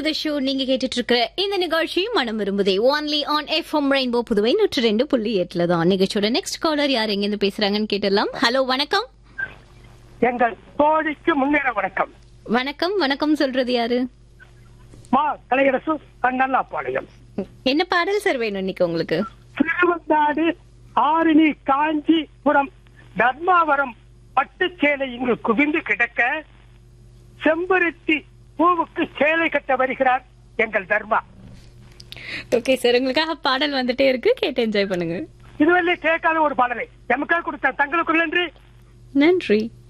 to the show நீங்க கேட்டுட்டு இருக்கிற இந்த நிகழ்ச்சி மனம் விரும்புதே only on F M rainbow Puduvai நூற்று ரெண்டு புள்ளி எட்டுல தான் நிகழ்ச்சியோட நெக்ஸ்ட் காலர் யார் எங்க இருந்து பேசுறாங்கன்னு கேட்டுடலாம் ஹலோ வணக்கம் எங்கள் தோழிக்கு முன்னேற வணக்கம் வணக்கம் வணக்கம் சொல்றது யாரு மா கலையரசு கண்ணல்லாப்பாளையம் என்ன பாடல் சார் வேணும் இன்னைக்கு உங்களுக்கு திருவந்தாடு ஆரணி காஞ்சிபுரம் தர்மாவரம் பட்டு சேலை இங்கு குவிந்து கிடக்க செம்பருத்தி பூவுக்கு சேலை கட்ட வருகிறார் எங்கள் தர்மா ஓகே சார் உங்களுக்காக பாடல் வந்துட்டே இருக்கு கேட்டு என்ஜாய் பண்ணுங்க இதுவரை கேட்காத ஒரு பாடலை எமக்காக கொடுத்த தங்களுக்குள் நன்றி நன்றி